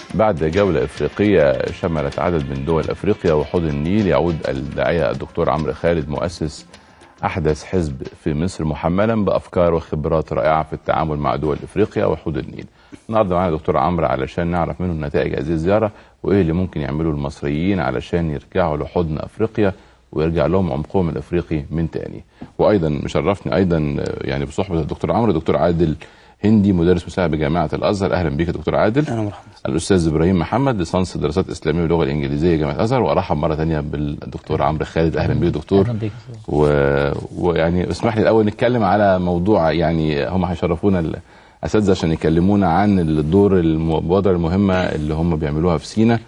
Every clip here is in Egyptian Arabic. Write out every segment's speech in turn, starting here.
بعد جولة إفريقية شملت عدد من دول أفريقيا وحوض النيل يعود الداعية الدكتور عمرو خالد مؤسس أحدث حزب في مصر محملا بأفكار وخبرات رائعة في التعامل مع دول إفريقيا وحوض النيل النهارده معانا دكتور عمرو علشان نعرف منه نتائج هذه الزيارة وإيه اللي ممكن يعملوا المصريين علشان يرجعوا لحضن أفريقيا ويرجع لهم عمقهم الافريقي من تاني وايضا مشرفني ايضا يعني بصحبه الدكتور عمرو دكتور عادل هندي مدرس مساعد بجامعه الازهر اهلا بك يا دكتور عادل اهلا مرحبا الاستاذ ابراهيم محمد ليسانس دراسات اسلاميه واللغه الانجليزيه جامعه الازهر وارحب مره ثانيه بالدكتور عمرو خالد اهلا بك دكتور أهلا بك. و... ويعني اسمح لي الاول نتكلم على موضوع يعني هم هيشرفونا الاساتذه عشان يكلمونا عن الدور المبادره المهمه اللي هم بيعملوها في سينا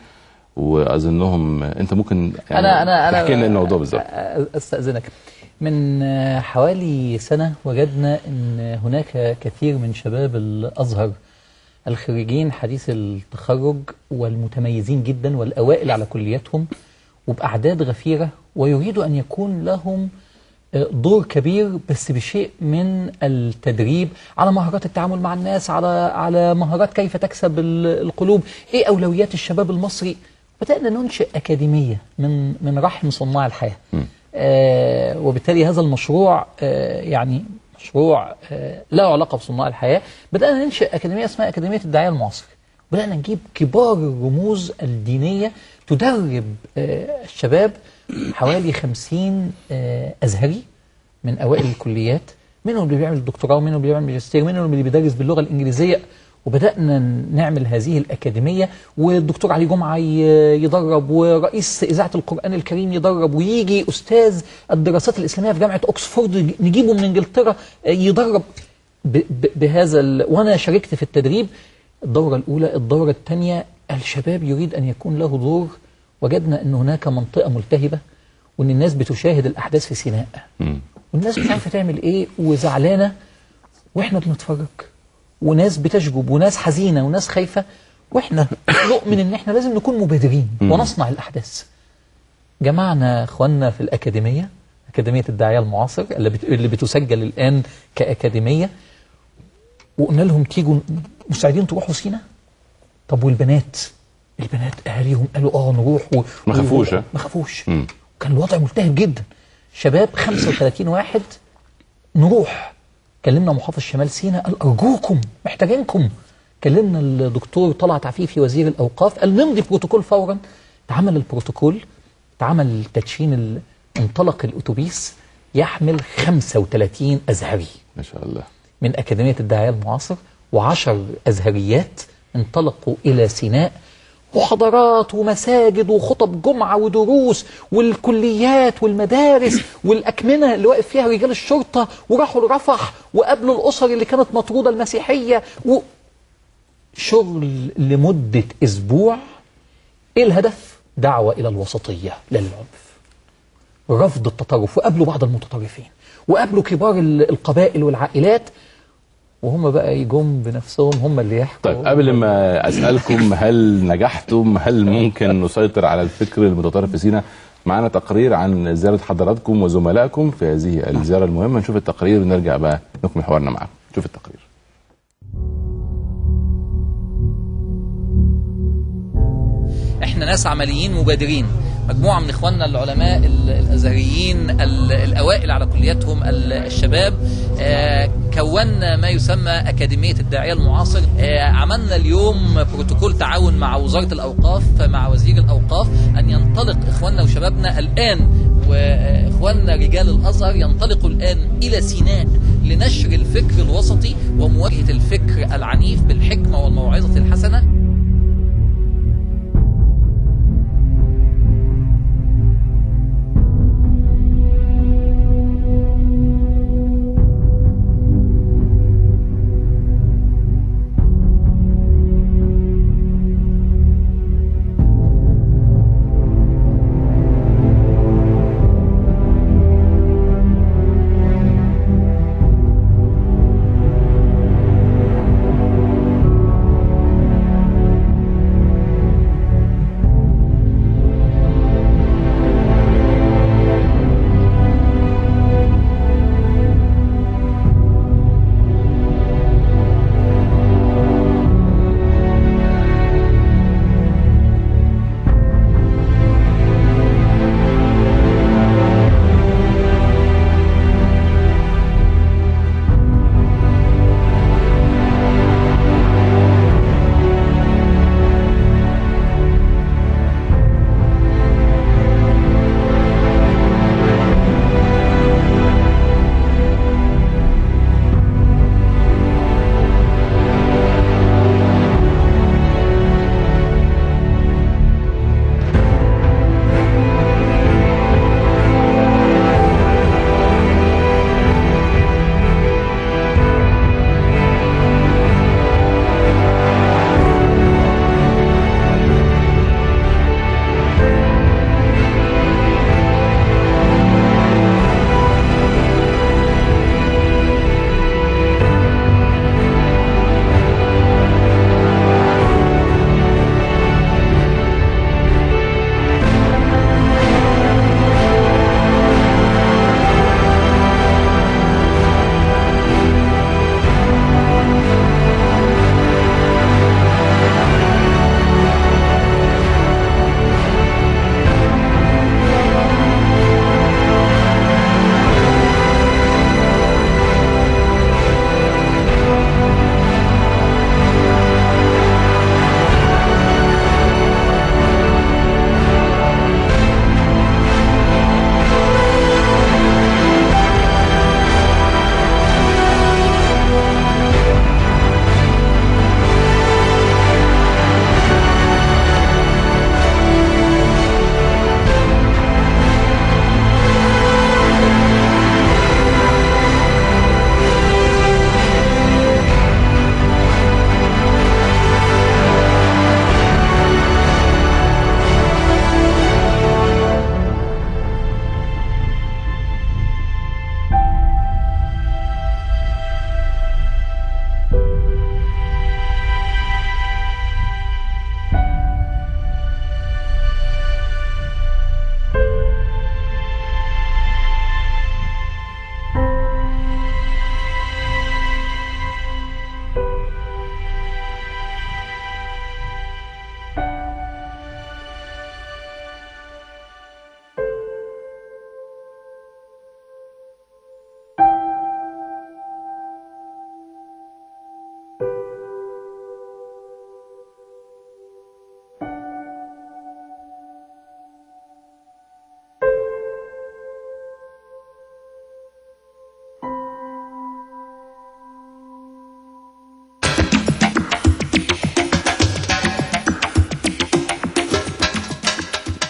واظنهم انت ممكن يعني انا انا انا تحكي لنا الموضوع بالظبط استاذنك من حوالي سنه وجدنا ان هناك كثير من شباب الازهر الخريجين حديث التخرج والمتميزين جدا والاوائل على كلياتهم وباعداد غفيره ويريدوا ان يكون لهم دور كبير بس بشيء من التدريب على مهارات التعامل مع الناس على على مهارات كيف تكسب القلوب ايه اولويات الشباب المصري بدانا ننشئ اكاديميه من من رحم صناع الحياه آه وبالتالي هذا المشروع آه يعني مشروع آه له علاقه بصناع الحياه بدانا ننشئ اكاديميه اسمها اكاديميه الداعيه المعاصر بدانا نجيب كبار الرموز الدينيه تدرب آه الشباب حوالي خمسين آه أزهري من أوائل الكليات منهم اللي بيعمل دكتوراه ومنهم اللي بيعمل ماجستير ومنهم اللي بيدرس باللغة الإنجليزية وبدأنا نعمل هذه الأكاديمية والدكتور علي جمعة يدرب ورئيس إذاعة القرآن الكريم يدرب ويجي أستاذ الدراسات الإسلامية في جامعة أكسفورد نجيبه من إنجلترا يدرب بهذا وأنا شاركت في التدريب الدورة الأولى الدورة الثانية الشباب يريد أن يكون له دور وجدنا ان هناك منطقه ملتهبه وان الناس بتشاهد الاحداث في سيناء والناس مش عارفه تعمل ايه وزعلانه واحنا بنتفرج وناس بتشجب وناس حزينه وناس خايفه واحنا نؤمن ان احنا لازم نكون مبادرين ونصنع الاحداث جمعنا اخواننا في الاكاديميه اكاديميه الداعيه المعاصر اللي, بت... اللي بتسجل الان كاكاديميه وقلنا لهم تيجوا مستعدين تروحوا سينا طب والبنات البنات اهاليهم قالوا اه نروح و... ما خافوش ما خافوش كان الوضع ملتهب جدا شباب 35 واحد نروح كلمنا محافظ شمال سيناء قال ارجوكم محتاجينكم كلمنا الدكتور طلعت عفيفي وزير الاوقاف قال نمضي بروتوكول فورا اتعمل البروتوكول اتعمل التدشين ال... انطلق الاتوبيس يحمل 35 ازهري ما شاء الله من اكاديميه الداعيه المعاصر و10 ازهريات انطلقوا الى سيناء محاضرات ومساجد وخطب جمعة ودروس والكليات والمدارس والأكمنة اللي واقف فيها رجال الشرطة وراحوا لرفح وقابلوا الأسر اللي كانت مطرودة المسيحية و... شغل لمدة أسبوع إيه الهدف؟ دعوة إلى الوسطية لا للعنف رفض التطرف وقابلوا بعض المتطرفين وقابلوا كبار القبائل والعائلات وهم بقى يجوم بنفسهم هم اللي يحكوا طيب قبل ما اسالكم هل نجحتم هل ممكن نسيطر على الفكر المتطرف في سينا معانا تقرير عن زياره حضراتكم وزملائكم في هذه الزياره المهمه نشوف التقرير ونرجع بقى نكمل حوارنا معاكم شوف التقرير احنا ناس عمليين مبادرين مجموعة من إخواننا العلماء الأزهريين الأوائل على كلياتهم الشباب كونا ما يسمى أكاديمية الداعية المعاصر عملنا اليوم بروتوكول تعاون مع وزارة الأوقاف مع وزير الأوقاف أن ينطلق إخواننا وشبابنا الآن وإخواننا رجال الأزهر ينطلقوا الآن إلى سيناء لنشر الفكر الوسطي ومواجهة الفكر العنيف بالحكمة والموعظة الحسنة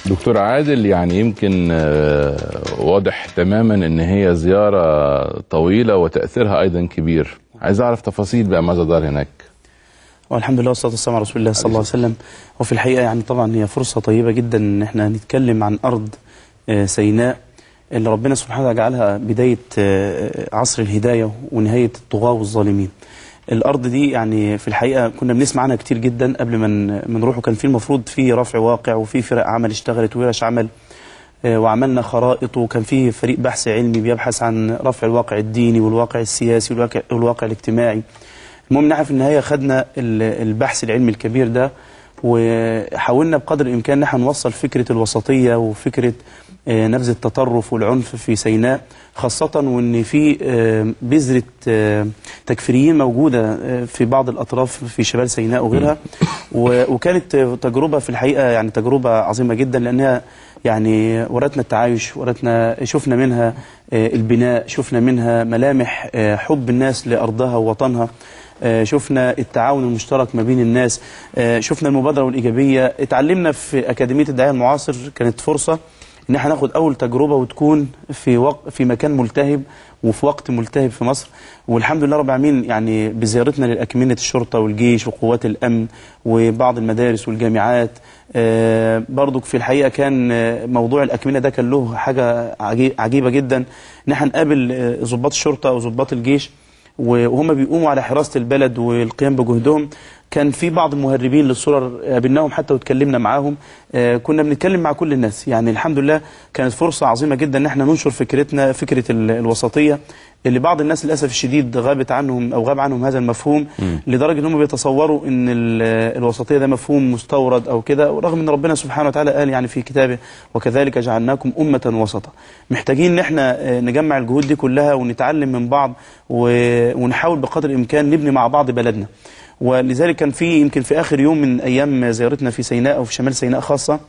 دكتور عادل يعني يمكن آه، واضح تماما ان هي زياره طويله وتاثيرها ايضا كبير عايز اعرف تفاصيل بقى ماذا دار هناك والحمد لله والصلاه والسلام على رسول الله صلى الله عليه وسلم وفي الحقيقه يعني طبعا هي فرصه طيبه جدا ان احنا نتكلم عن ارض آه، سيناء اللي ربنا سبحانه وتعالى جعلها بدايه آه، عصر الهدايه ونهايه الطغاه والظالمين. الارض دي يعني في الحقيقه كنا بنسمع عنها كتير جدا قبل ما ن- ما نروح وكان في المفروض في رفع واقع وفي فرق عمل اشتغلت وورش عمل آه، وعملنا خرائط وكان في فريق بحث علمي بيبحث عن رفع الواقع الديني والواقع السياسي والواقع, والواقع الاجتماعي المهم نحن في النهاية خدنا ال- البحث العلمي الكبير ده وحاولنا بقدر الإمكان نحن نوصل فكرة الوسطية وفكرة آه، نبذ التطرف والعنف في سيناء خاصة وإن في آه، بذرة آه، تكفيريين موجودة آه، في بعض الأطراف في شمال سيناء وغيرها و- وكانت آه، تجربة في الحقيقة يعني تجربة عظيمة جدا لأنها يعني ورتنا التعايش ورتنا شفنا منها آه، البناء شفنا منها ملامح آه، حب الناس لأرضها ووطنها آه، شفنا التعاون المشترك ما بين الناس آه، شفنا المبادرة والإيجابية اتعلمنا في أكاديمية الدعاية المعاصر كانت فرصة ان احنا ناخد اول تجربه وتكون في وق... في مكان ملتهب وفي وقت ملتهب في مصر والحمد لله رب العالمين يعني بزيارتنا للاكمنه الشرطه والجيش وقوات الامن وبعض المدارس والجامعات آه برضك في الحقيقه كان آه، موضوع الاكمنه ده كان له حاجه عجي- عجيبه جدا ان احنا نقابل آه، ضباط الشرطه وضباط الجيش وهم بيقوموا على حراسه البلد والقيام بجهدهم كان في بعض المهربين للصور قابلناهم حتى واتكلمنا معاهم آه، كنا بنتكلم مع كل الناس يعني الحمد لله كانت فرصة عظيمة جدا ان احنا ننشر فكرتنا فكرة ال- الوسطية اللي بعض الناس للاسف الشديد غابت عنهم او غاب عنهم هذا المفهوم لدرجه ان هم بيتصوروا ان ال- الوسطيه ده مفهوم مستورد او كده ورغم ان ربنا سبحانه وتعالى قال يعني في كتابه وكذلك جعلناكم امه وسطا محتاجين ان احنا آه، نجمع الجهود دي كلها ونتعلم من بعض و- ونحاول بقدر الامكان نبني مع بعض بلدنا ولذلك كان في يمكن في اخر يوم من ايام زيارتنا في سيناء او في شمال سيناء خاصه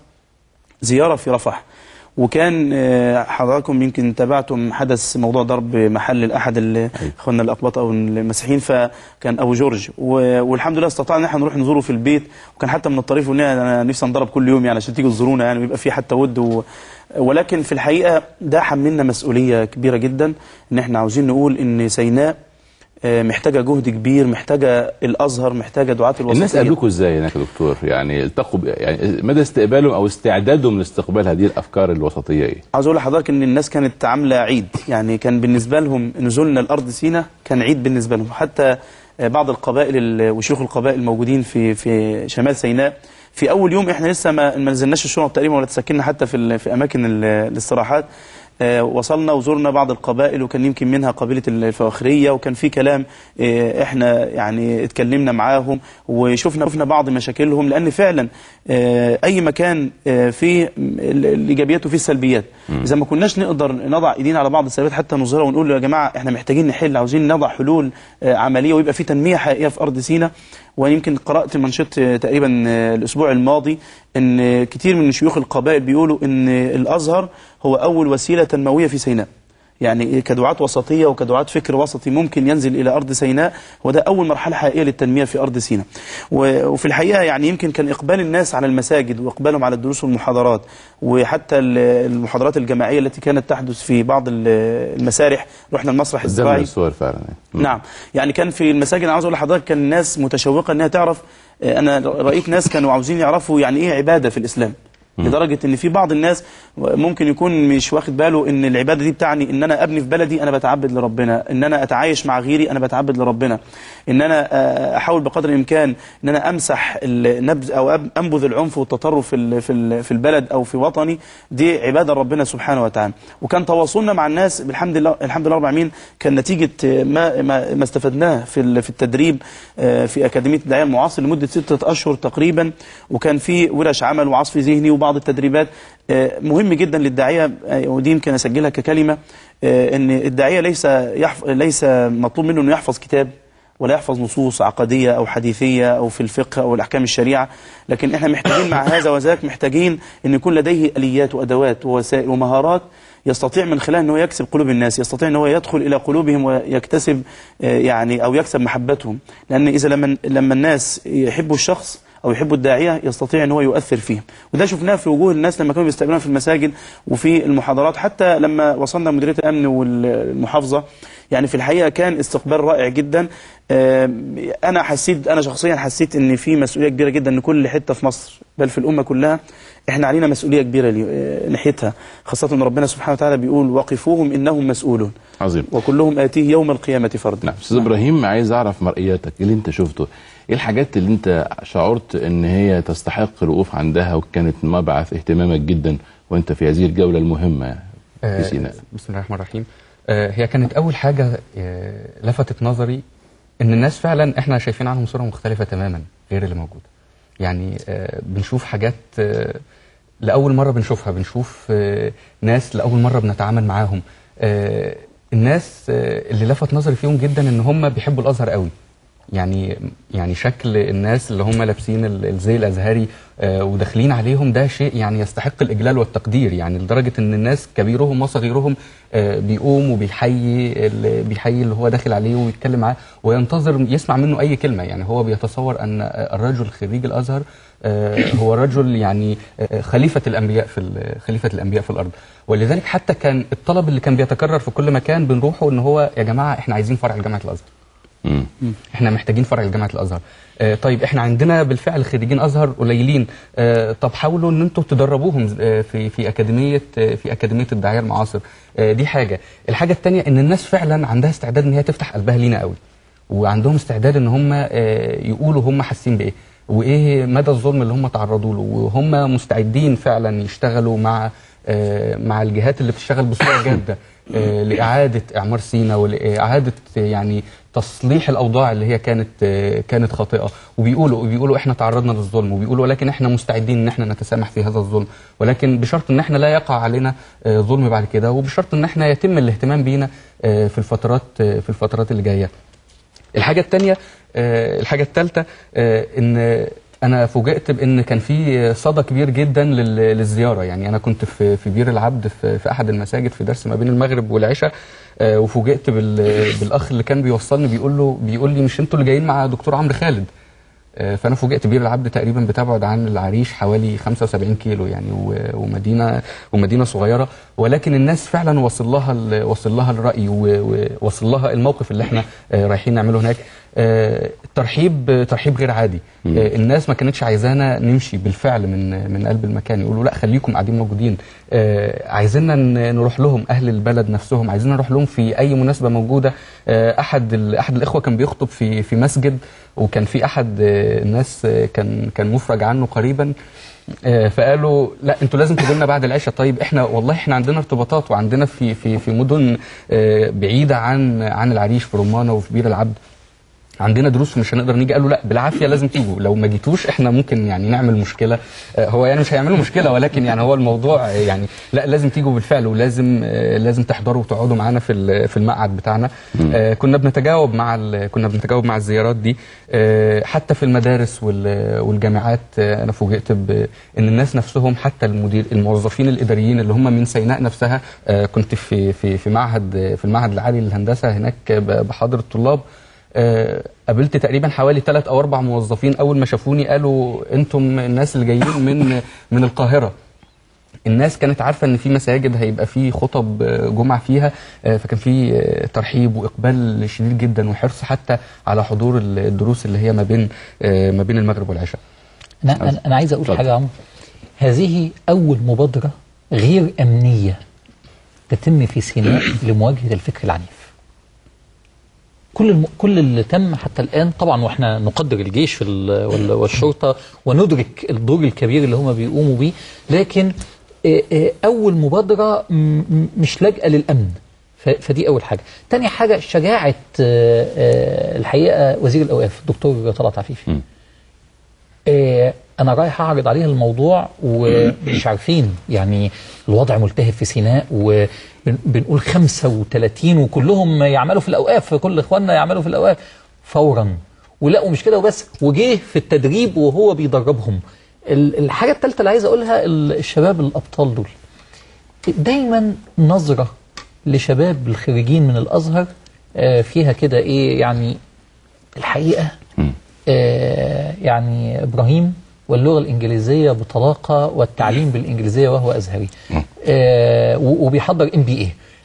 زياره في رفح وكان آه، حضراتكم يمكن تابعتم حدث موضوع ضرب محل الاحد ال- اخواننا الاقباط او المسيحيين فكان ابو جورج و- والحمد لله استطعنا ان احنا نروح نزوره في البيت وكان حتى من الطريف ان انا نفسي انضرب كل يوم يعني عشان تيجوا تزورونا يعني ويبقى في حتى ود و... ولكن في الحقيقه ده حملنا مسؤوليه كبيره جدا ان احنا عاوزين نقول ان سيناء آه، محتاجه جهد كبير محتاجه الازهر محتاجه دعاه الوسطيه الناس قابلوكوا ازاي هناك يا دكتور يعني التقوا ب- يعني مدى استقبالهم او استعدادهم لاستقبال هذه الافكار الوسطيه ايه عاوز اقول لحضرتك ان الناس كانت عامله عيد يعني كان بالنسبه لهم نزولنا الارض سينا كان عيد بالنسبه لهم حتى آه، بعض القبائل ال- وشيوخ القبائل الموجودين في في شمال سيناء في اول يوم احنا لسه ما ما نزلناش الشنط تقريبا ولا تسكننا حتى في ال- في اماكن ال- الاستراحات آه، وصلنا وزرنا بعض القبائل وكان يمكن منها قبيله الفواخريه وكان في كلام آه، احنا يعني اتكلمنا معاهم وشفنا شفنا بعض مشاكلهم لان فعلا آه، اي مكان آه، فيه ال- الايجابيات وفيه السلبيات اذا ما كناش نقدر نضع ايدينا على بعض السلبيات حتى نظهرها ونقول يا جماعه احنا محتاجين نحل عاوزين نضع حلول آه، عمليه ويبقى في تنميه حقيقيه في ارض سيناء ويمكن قرات منشط آه، تقريبا آه، الاسبوع الماضي ان آه، كتير من شيوخ القبائل بيقولوا ان الازهر هو اول وسيله تنمويه في سيناء يعني كدعاة وسطية وكدعاة فكر وسطي ممكن ينزل إلى أرض سيناء وده أول مرحلة حقيقية للتنمية في أرض سيناء و- وفي الحقيقة يعني يمكن كان إقبال الناس على المساجد وإقبالهم على الدروس والمحاضرات وحتى ال- المحاضرات الجماعية التي كانت تحدث في بعض ال- المسارح رحنا المسرح قدامنا الزراعي الصور فعلا مم. نعم يعني كان في المساجد انا عاوز اقول لحضرتك كان الناس متشوقه انها تعرف آه، انا رايت ناس كانوا عاوزين يعرفوا يعني ايه عباده في الاسلام لدرجه ان في بعض الناس ممكن يكون مش واخد باله ان العباده دي بتعني ان انا ابني في بلدي انا بتعبد لربنا ان انا اتعايش مع غيري انا بتعبد لربنا ان انا آه، احاول بقدر الامكان ان انا امسح النبذ او أب- انبذ العنف والتطرف في ال- في ال- في البلد او في وطني دي عباده لربنا سبحانه وتعالى وكان تواصلنا مع الناس بالحمد لله الحمد لله رب العالمين كان نتيجه آه، ما ما, ما استفدناه في ال- في التدريب آه، في اكاديميه الدعايه المعاصر لمده سته اشهر تقريبا وكان في ورش عمل وعصف ذهني وبعض التدريبات آه، مهم جدا للداعيه آه، ودي يمكن اسجلها ككلمه آه، ان الداعيه ليس يحف... ليس مطلوب منه انه يحفظ كتاب ولا يحفظ نصوص عقديه او حديثيه او في الفقه او الاحكام الشريعه لكن احنا محتاجين مع هذا وذاك محتاجين ان يكون لديه اليات وادوات ووسائل ومهارات يستطيع من خلال انه يكسب قلوب الناس يستطيع ان هو يدخل الى قلوبهم ويكتسب آه، يعني او يكسب محبتهم لان اذا لما لما الناس يحبوا الشخص او يحبوا الداعيه يستطيع ان هو يؤثر فيهم وده شفناه في وجوه الناس لما كانوا بيستقبلونا في المساجد وفي المحاضرات حتى لما وصلنا مديريه الامن والمحافظه يعني في الحقيقه كان استقبال رائع جدا آم، انا حسيت انا شخصيا حسيت ان في مسؤوليه كبيره جدا ان كل حته في مصر بل في الامه كلها احنا علينا مسؤوليه كبيره لي- آه، ناحيتها خاصه ان ربنا سبحانه وتعالى بيقول وقفوهم انهم مسؤولون عظيم وكلهم اتيه يوم القيامه فردا نعم استاذ ابراهيم عايز اعرف مرئياتك إيه اللي انت شفته ايه الحاجات اللي انت شعرت ان هي تستحق الوقوف عندها وكانت مبعث اهتمامك جدا وانت في هذه الجوله المهمه في آه، سيناء بسم الله الرحمن الرحيم آه، هي كانت اول حاجه آه، لفتت نظري ان الناس فعلا احنا شايفين عنهم صوره مختلفه تماما غير اللي موجوده يعني آه، بنشوف حاجات آه، لاول مره بنشوفها بنشوف آه، ناس لاول مره بنتعامل معاهم آه، الناس آه، اللي لفت نظري فيهم جدا ان هم بيحبوا الازهر قوي يعني يعني شكل الناس اللي هم لابسين ال- الزي الازهري آه، وداخلين عليهم ده شيء يعني يستحق الاجلال والتقدير يعني لدرجه ان الناس كبيرهم وصغيرهم آه، بيقوم وبيحيي ال- بيحيي اللي هو داخل عليه ويتكلم معاه وينتظر يسمع منه اي كلمه يعني هو بيتصور ان الرجل خريج الازهر آه، هو رجل يعني آه، خليفه الانبياء في ال- خليفه الانبياء في الارض ولذلك حتى كان الطلب اللي كان بيتكرر في كل مكان بنروحه ان هو يا جماعه احنا عايزين فرع لجامعه الازهر مم. احنا محتاجين فرع لجامعه الازهر آه طيب احنا عندنا بالفعل خريجين ازهر قليلين آه طب حاولوا ان انتم تدربوهم آه في في اكاديميه آه في اكاديميه الداعيه المعاصر آه دي حاجه الحاجه الثانيه ان الناس فعلا عندها استعداد ان هي تفتح قلبها لينا قوي وعندهم استعداد ان هم آه يقولوا هم حاسين بايه وايه مدى الظلم اللي هم تعرضوا له وهم مستعدين فعلا يشتغلوا مع آه، مع الجهات اللي بتشتغل بصوره جاده آه، لاعاده اعمار سينا ولاعاده آه، يعني تصليح الاوضاع اللي هي كانت آه، كانت خاطئه وبيقولوا بيقولوا احنا تعرضنا للظلم وبيقولوا ولكن احنا مستعدين ان احنا نتسامح في هذا الظلم ولكن بشرط ان احنا لا يقع علينا آه، ظلم بعد كده وبشرط ان احنا يتم الاهتمام بينا آه، في الفترات آه، في الفترات اللي جايه الحاجة التانية آه، الحاجة التالتة آه، إن أنا فوجئت بإن كان في صدى كبير جدا لل- للزيارة يعني أنا كنت في في بير العبد في, في أحد المساجد في درس ما بين المغرب والعشاء آه، وفوجئت بال- بالأخ اللي كان بيوصلني بيقول له بيقول لي مش أنتوا اللي جايين مع دكتور عمرو خالد آه، فانا فوجئت بير العبد تقريبا بتبعد عن العريش حوالي 75 كيلو يعني و- ومدينه ومدينه صغيره ولكن الناس فعلا وصل لها ال- وصل لها الراي و- ووصل لها الموقف اللي احنا آه، رايحين نعمله هناك آه، الترحيب ترحيب غير عادي آه، الناس ما كانتش عايزانا نمشي بالفعل من من قلب المكان يقولوا لا خليكم قاعدين موجودين آه، عايزيننا ن- نروح لهم اهل البلد نفسهم عايزين نروح لهم في اي مناسبه موجوده آه، احد ال- احد الاخوه كان بيخطب في في مسجد وكان في احد آه، الناس آه، كان كان مفرج عنه قريبا آه، فقالوا لا انتوا لازم تجوا لنا بعد العشاء طيب احنا والله احنا عندنا ارتباطات وعندنا في في في مدن آه، بعيده عن عن العريش في رمانه وفي بير العبد عندنا دروس مش هنقدر نيجي قالوا لا بالعافيه لازم تيجوا لو ما جيتوش احنا ممكن يعني نعمل مشكله آه، هو يعني مش هيعملوا مشكله ولكن يعني هو الموضوع آه، يعني لا لازم تيجوا بالفعل ولازم آه، لازم تحضروا وتقعدوا معانا في ال- في المقعد بتاعنا آه، كنا بنتجاوب مع ال- كنا بنتجاوب مع الزيارات دي آه، حتى في المدارس وال- والجامعات آه، انا فوجئت بان الناس نفسهم حتى المدير الموظفين الاداريين اللي هم من سيناء نفسها آه، كنت في في في معهد في المعهد العالي للهندسه هناك ب- بحاضر الطلاب آه، قابلت تقريبا حوالي ثلاث او اربع موظفين اول ما شافوني قالوا انتم الناس اللي جايين من من القاهره الناس كانت عارفه ان في مساجد هيبقى في خطب آه، جمعه فيها آه، فكان في آه، ترحيب واقبال شديد جدا وحرص حتى على حضور الدروس اللي هي ما بين آه، ما بين المغرب والعشاء انا انا, أنا عايز اقول اتفضل. حاجه يا عمرو هذه اول مبادره غير امنيه تتم في سيناء لمواجهه الفكر العنيف كل الم... كل اللي تم حتى الان طبعا واحنا نقدر الجيش وال... وال... والشرطه وندرك الدور الكبير اللي هم بيقوموا بيه لكن آه، آه، اول مبادره م- م- مش لاجئه للامن ف... فدي اول حاجه تاني حاجه شجاعه آه، آه، الحقيقه وزير الاوقاف الدكتور طلعت عفيفي آه، انا رايح اعرض عليه الموضوع ومش عارفين يعني الوضع ملتهب في سيناء وبنقول 35 وكلهم يعملوا في الاوقاف كل اخواننا يعملوا في الاوقاف فورا ولقوا مش كده وبس وجه في التدريب وهو بيدربهم ال- الحاجه الثالثه اللي عايز اقولها ال- الشباب الابطال دول دايما نظره لشباب الخريجين من الازهر آه، فيها كده ايه يعني الحقيقه آه، يعني ابراهيم واللغه الانجليزيه بطلاقه والتعليم بالانجليزيه وهو ازهري آه و- وبيحضر ام بي اي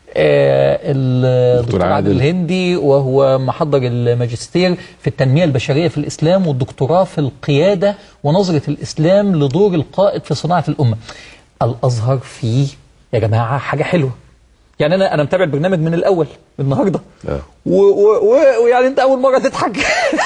الدكتور عادل. عادل الهندي وهو محضر الماجستير في التنميه البشريه في الاسلام والدكتوراه في القياده ونظره الاسلام لدور القائد في صناعه الامه الازهر فيه يا جماعه حاجه حلوه يعني انا انا متابع البرنامج من الاول من النهارده آه. و- و- و- ويعني انت اول مره تضحك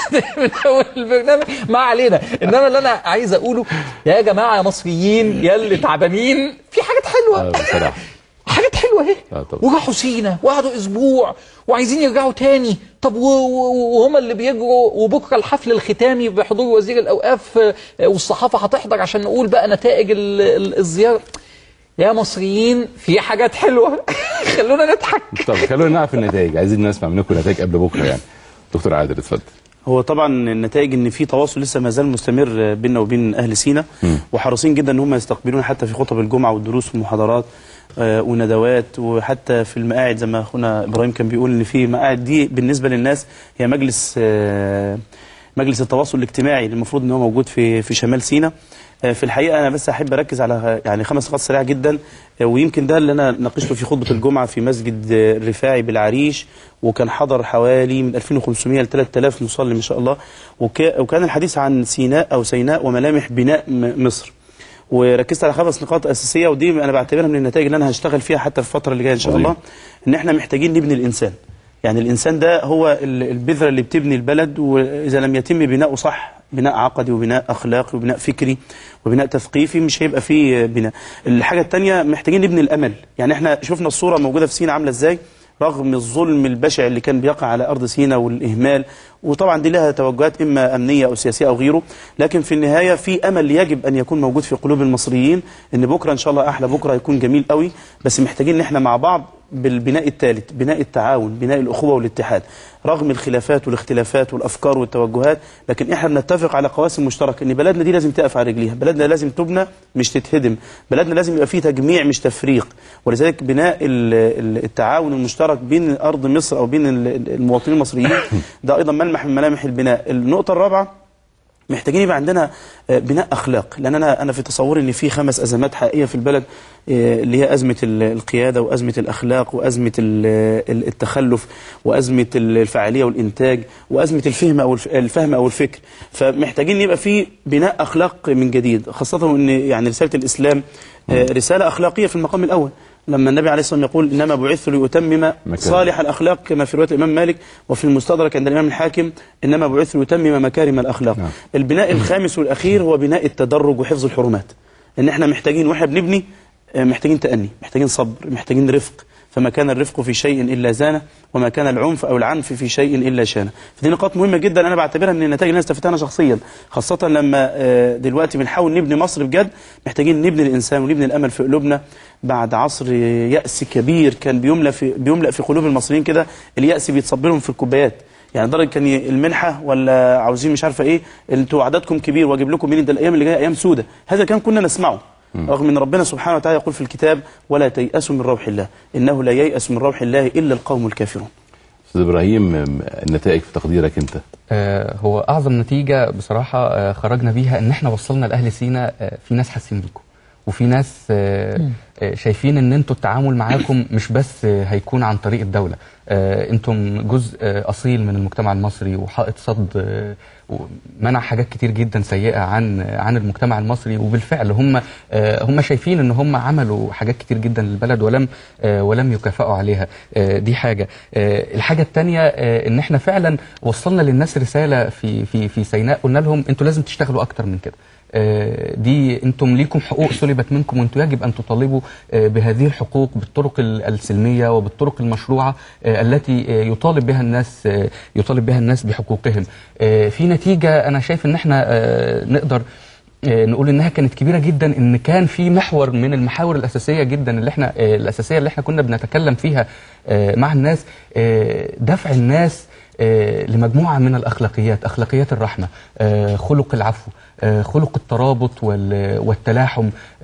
من اول البرنامج ما علينا انما اللي انا عايز اقوله يا جماعه يا مصريين يا اللي تعبانين في حاجات حلوه آه، بصراحه حاجات حلوه اهي آه، طبعا. وراحوا سينا وقعدوا اسبوع وعايزين يرجعوا تاني طب و- و- وهم اللي بيجروا وبكره الحفل الختامي بحضور وزير الاوقاف آه، والصحافه هتحضر عشان نقول بقى نتائج ال- ال- الزياره يا مصريين في حاجات حلوه خلونا نضحك طب خلونا نعرف النتائج عايزين نسمع منكم نتائج قبل بكره يعني دكتور عادل اتفضل هو طبعا النتائج ان في تواصل لسه ما زال مستمر بيننا وبين اهل سينا وحريصين جدا ان هم يستقبلونا حتى في خطب الجمعه والدروس والمحاضرات آه، وندوات وحتى في المقاعد زي ما اخونا ابراهيم كان بيقول ان في مقاعد دي بالنسبه للناس هي مجلس آه، مجلس التواصل الاجتماعي اللي المفروض ان هو موجود في في شمال سينا آه، في الحقيقه انا بس احب اركز على يعني خمس نقاط سريعه جدا آه، ويمكن ده اللي انا ناقشته في خطبه الجمعه في مسجد آه، الرفاعي بالعريش وكان حضر حوالي من 2500 ل 3000 مصلي ما شاء الله وك- وكان الحديث عن سيناء او سيناء وملامح بناء م- مصر وركزت على خمس نقاط اساسيه ودي انا بعتبرها من النتائج اللي انا هشتغل فيها حتى في الفتره اللي جايه ان شاء عظيم. الله ان احنا محتاجين نبني الانسان يعني الانسان ده هو ال- البذره اللي بتبني البلد واذا لم يتم بناؤه صح بناء عقدي وبناء اخلاقي وبناء فكري وبناء تثقيفي مش هيبقى فيه بناء الحاجه الثانيه محتاجين نبني الامل يعني احنا شفنا الصوره موجوده في سينا عامله ازاي رغم الظلم البشع اللي كان بيقع على ارض سينا والاهمال وطبعا دي لها توجهات اما امنيه او سياسيه او غيره لكن في النهايه في امل يجب ان يكون موجود في قلوب المصريين ان بكره ان شاء الله احلى بكره يكون جميل قوي بس محتاجين ان احنا مع بعض بالبناء الثالث بناء التعاون بناء الاخوه والاتحاد رغم الخلافات والاختلافات والافكار والتوجهات لكن احنا بنتفق على قواسم مشتركه ان بلدنا دي لازم تقف على رجليها بلدنا لازم تبنى مش تتهدم بلدنا لازم يبقى فيه تجميع مش تفريق ولذلك بناء ال- ال- التعاون المشترك بين ارض مصر او بين ال- المواطنين المصريين ده ايضا ملمح من ملامح البناء النقطه الرابعه محتاجين يبقى عندنا آه، بناء اخلاق لان انا انا في تصوري ان في خمس ازمات حقيقيه في البلد آه، اللي هي ازمه ال- القياده وازمه الاخلاق وازمه ال- ال- التخلف وازمه ال- الفعاليه والانتاج وازمه الفهم او الف- الفهم او الفكر فمحتاجين يبقى في بناء اخلاق من جديد خاصه ان يعني رساله الاسلام آه، رساله اخلاقيه في المقام الاول لما النبي عليه الصلاه والسلام يقول انما بعثت لاتمم مكارم. صالح الاخلاق كما في روايه الامام مالك وفي المستدرك عند الامام الحاكم انما بعثت لاتمم مكارم الاخلاق نعم. البناء الخامس والاخير هو بناء التدرج وحفظ الحرمات ان احنا محتاجين واحنا بنبني آه، محتاجين تأني محتاجين صبر محتاجين رفق فما كان الرفق في شيء إلا زانه وما كان العنف أو العنف في شيء إلا شانه فدي نقاط مهمة جدا أنا بعتبرها من النتائج اللي أنا استفدتها أنا شخصيا خاصة لما آه، دلوقتي بنحاول نبني مصر بجد محتاجين نبني الإنسان ونبني الأمل في قلوبنا بعد عصر يأس كبير كان بيملأ في بيملأ في قلوب المصريين كده اليأس بيتصب لهم في الكوبايات يعني لدرجه كان ي- المنحه ولا عاوزين مش عارفه ايه انتوا عددكم كبير واجيب لكم مين ده الايام اللي جايه ايام سودة هذا كان كنا نسمعه رغم ان ربنا سبحانه وتعالى يقول في الكتاب ولا تيأسوا من روح الله انه لا ييأس من روح الله الا القوم الكافرون استاذ ابراهيم م- النتائج في تقديرك انت آه، هو اعظم نتيجه بصراحه آه، خرجنا بيها ان احنا وصلنا لاهل سينا آه، في ناس حاسين بيكم وفي ناس آه، آه، شايفين ان انتوا التعامل معاكم مش بس آه، هيكون عن طريق الدوله آه، انتم جزء آه، اصيل من المجتمع المصري وحائط صد آه، ومنع حاجات كتير جدا سيئه عن عن المجتمع المصري وبالفعل هم آه، هم شايفين ان هم عملوا حاجات كتير جدا للبلد ولم آه، ولم يكافئوا عليها آه، دي حاجه آه، الحاجه الثانيه ان احنا فعلا وصلنا للناس رساله في في في سيناء قلنا لهم انتوا لازم تشتغلوا اكتر من كده آه، دي انتم ليكم حقوق سلبت منكم وانتم يجب ان تطالبوا آه، بهذه الحقوق بالطرق ال- السلميه وبالطرق المشروعه آه، التي آه، يطالب بها الناس آه، يطالب بها الناس بحقوقهم آه، في نتيجه انا شايف ان احنا آه، نقدر آه، نقول انها كانت كبيره جدا ان كان في محور من المحاور الاساسيه جدا اللي احنا آه، الاساسيه اللي احنا كنا بنتكلم فيها آه، مع الناس آه، دفع الناس آه، لمجموعه من الاخلاقيات اخلاقيات الرحمه آه، خلق العفو آه، خلق الترابط وال- والتلاحم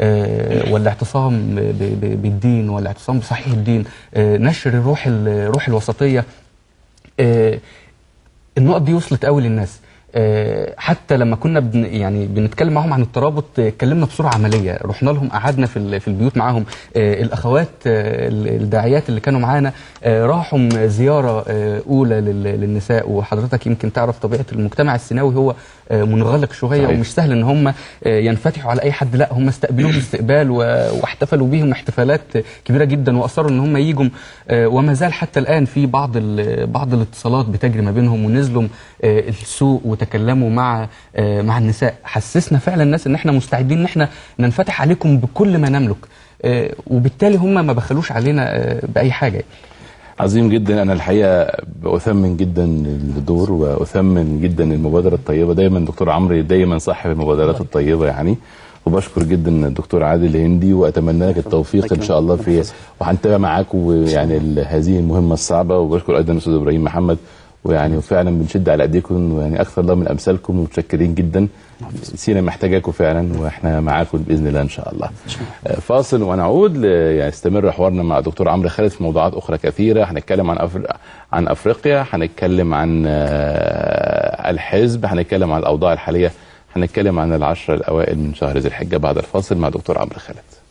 آه، والاعتصام ب- ب- بالدين والاعتصام بصحيح الدين آه، نشر روح ال- روح الوسطيه آه، النقط دي وصلت قوي للناس آه، حتى لما كنا بن يعني بنتكلم معاهم عن الترابط آه، اتكلمنا بصوره عمليه رحنا لهم قعدنا في ال- في البيوت معاهم آه، الاخوات آه، ال- الداعيات اللي كانوا معانا آه، راحوا زياره آه، اولى لل- للنساء وحضرتك يمكن تعرف طبيعه المجتمع السيناوي هو آه، منغلق شويه صحيح. ومش سهل ان هم آه، ينفتحوا على اي حد لا هم استقبلوهم استقبال و- واحتفلوا بيهم احتفالات كبيره جدا واصروا ان هم يجوا آه، وما زال حتى الان في بعض ال- بعض الاتصالات بتجري ما بينهم ونزلوا آه، السوق وتكلموا مع آه، مع النساء حسسنا فعلا الناس ان احنا مستعدين ان احنا ننفتح عليكم بكل ما نملك آه، وبالتالي هم ما بخلوش علينا آه، باي حاجه عظيم جدا انا الحقيقه باثمن جدا الدور واثمن جدا المبادره الطيبه دايما دكتور عمرو دايما صاحب المبادرات الطيبه يعني وبشكر جدا الدكتور عادل هندي واتمنى لك التوفيق ان شاء الله في وهنتابع معاكم يعني ال- هذه المهمه الصعبه وبشكر ايضا الاستاذ ابراهيم محمد ويعني وفعلا بنشد على ايديكم ويعني اكثر الله من امثالكم ومتشكرين جدا سينا محتاجاكم فعلا واحنا معاكم باذن الله ان شاء الله آه، فاصل ونعود ل- يعني يستمر حوارنا مع دكتور عمرو خالد في موضوعات اخرى كثيره هنتكلم عن أفر... عن افريقيا هنتكلم عن آه، الحزب هنتكلم عن الاوضاع الحاليه هنتكلم عن العشرة الاوائل من شهر ذي الحجه بعد الفاصل مع دكتور عمرو خالد